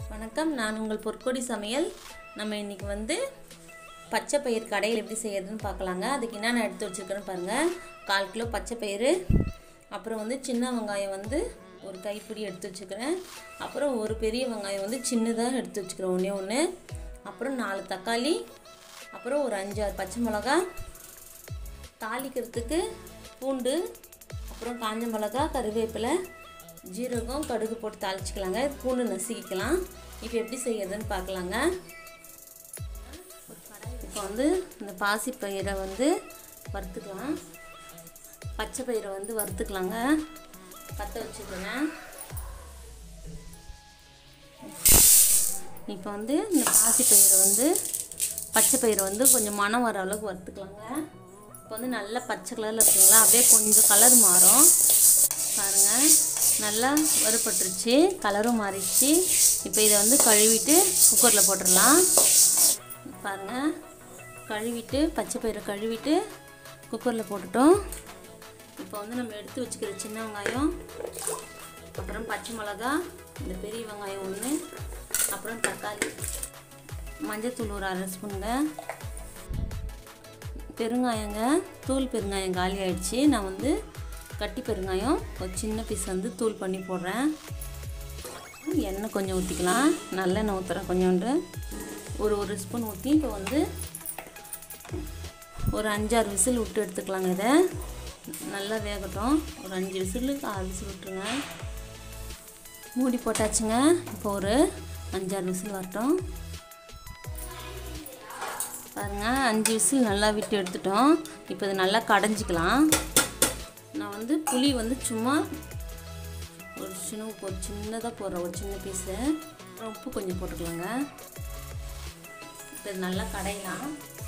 வணக்கம் நான் உங்கள் பொற்கொடி சமையல் நம்ம இன்றைக்கி வந்து பச்சை பயிர் கடையில் எப்படி செய்யறதுன்னு பார்க்கலாங்க அதுக்கு என்னென்ன எடுத்து வச்சுருக்கேன்னு பாருங்கள் கால் கிலோ பச்சை பயிறு அப்புறம் வந்து சின்ன வெங்காயம் வந்து ஒரு கைப்பிடி எடுத்து வச்சுக்கிறேன் அப்புறம் ஒரு பெரிய வெங்காயம் வந்து சின்னதாக எடுத்து வச்சுக்கிறேன் ஒன்றே ஒன்று அப்புறம் நாலு தக்காளி அப்புறம் ஒரு அஞ்சாறு பச்சை மிளகா தாளிக்கிறதுக்கு பூண்டு அப்புறம் காஞ்ச மிளகா கருவேப்பிலை ஜீரகம் கடுகு போட்டு தாளிச்சிக்கலாங்க பூண்டு நசுக்கிக்கலாம் இப்போ எப்படி செய்யறதுன்னு பார்க்கலாங்க இப்போ வந்து இந்த பாசி பயிரை வந்து வறுத்துக்கலாம் பச்சை பயிரை வந்து வறுத்துக்கலாங்க பற்ற வச்சுக்கிறேன் இப்போ வந்து இந்த பாசி பயிரை வந்து பச்சை பயிரை வந்து கொஞ்சம் மனம் வர அளவுக்கு வறுத்துக்கலாங்க இப்போ வந்து நல்லா பச்சை கலரில் இருக்குங்களா அப்படியே கொஞ்சம் கலர் மாறும் பாருங்கள் நல்லா வறுபட்டுருச்சு கலரும் மாறிடுச்சு இப்போ இதை வந்து கழுவிட்டு குக்கரில் போட்டுடலாம் பாருங்கள் கழுவிட்டு பச்சை பயிரை கழுவிட்டு குக்கரில் போட்டுட்டோம் இப்போ வந்து நம்ம எடுத்து வச்சுக்கிற சின்ன வெங்காயம் அப்புறம் பச்சை மிளகா இந்த பெரிய வெங்காயம் ஒன்று அப்புறம் தக்காளி மஞ்சத்தூள் ஒரு அரை ஸ்பூனுங்க பெருங்காயங்க தூள் பெருங்காயம் காலி ஆயிடுச்சு நான் வந்து கட்டி பெருங்காயம் ஒரு சின்ன பீஸ் வந்து தூள் பண்ணி போடுறேன் எண்ணெய் கொஞ்சம் ஊற்றிக்கலாம் நல்லெண்ணெய் ஊற்றுறேன் கொஞ்சோண்டு ஒரு ஒரு ஸ்பூன் ஊற்றி இப்போ வந்து ஒரு அஞ்சாறு விசில் விட்டு எடுத்துக்கலாங்க இதை நல்லா வேகட்டும் ஒரு அஞ்சு விசிலுக்கு ஆறு விசில் விட்டுருங்க மூடி போட்டாச்சுங்க இப்போ ஒரு அஞ்சாறு விசில் வரட்டும் பாருங்க அஞ்சு விசில் நல்லா விட்டு எடுத்துட்டோம் இப்போ இதை நல்லா கடைஞ்சிக்கலாம் நான் வந்து புளி வந்து சும்மா ஒரு சின்ன ஒரு சின்னதாக போடுறேன் ஒரு சின்ன பீஸு அப்புறம் உப்பு கொஞ்சம் போட்டுக்கலாங்க இப்போ இது நல்லா கடையலாம்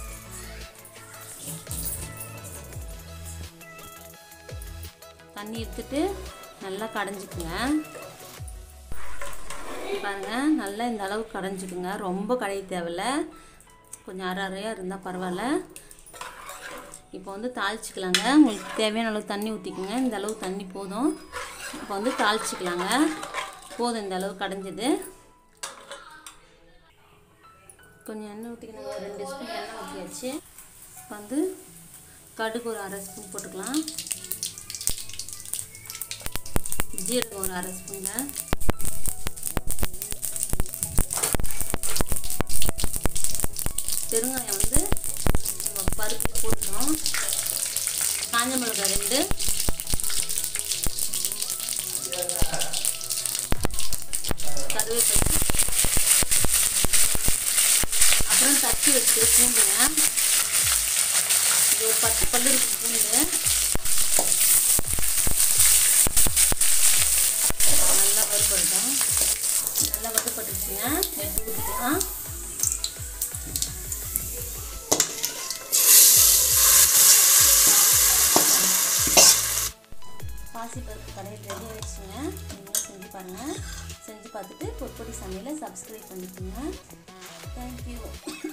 தண்ணி எடுத்துட்டு நல்லா கடைஞ்சிக்குங்க பாருங்க நல்லா இந்த அளவுக்கு கடைஞ்சிக்குங்க ரொம்ப கடைய தேவையில்ல கொஞ்சம் அரை அரையாக இருந்தால் பரவாயில்ல இப்போ வந்து தாளிச்சிக்கலாங்க உங்களுக்கு தேவையான அளவுக்கு தண்ணி ஊற்றிக்குங்க இந்த அளவு தண்ணி போதும் இப்போ வந்து தாளிச்சிக்கலாங்க போதும் இந்த அளவு கடைஞ்சது கொஞ்சம் எண்ணெய் ஊற்றிக்கணுங்க ஒரு ரெண்டு ஸ்பூன் எண்ணெய் ஊற்றியாச்சு இப்போ வந்து கடுகு ஒரு அரை ஸ்பூன் போட்டுக்கலாம் ஜீரகம் ஒரு அரை ஸ்பூனுங்க பெருங்காயம் வந்து நம்ம பருப்பு போட்டுறோம் காஞ்ச மிளகாய் ரெண்டு கருவேப்பிலை அப்புறம் தட்டி வச்சுக்கிற பூண்டுங்க இது ஒரு பத்து பல்லு இருக்கு பூண்டு நல்லா வறுபடுத்தோம் நல்லா வறுபட்டுருச்சுங்க எடுத்து ஊற்றிக்கலாம் பாசி பருப்பு கடையில் ரெடி ஆகிடுச்சுங்க நீங்களும் செஞ்சு பாருங்கள் செஞ்சு பார்த்துட்டு பொற்பொடி சமையலை சப்ஸ்கிரைப் பண்ணிக்கோங்க தேங்க்யூ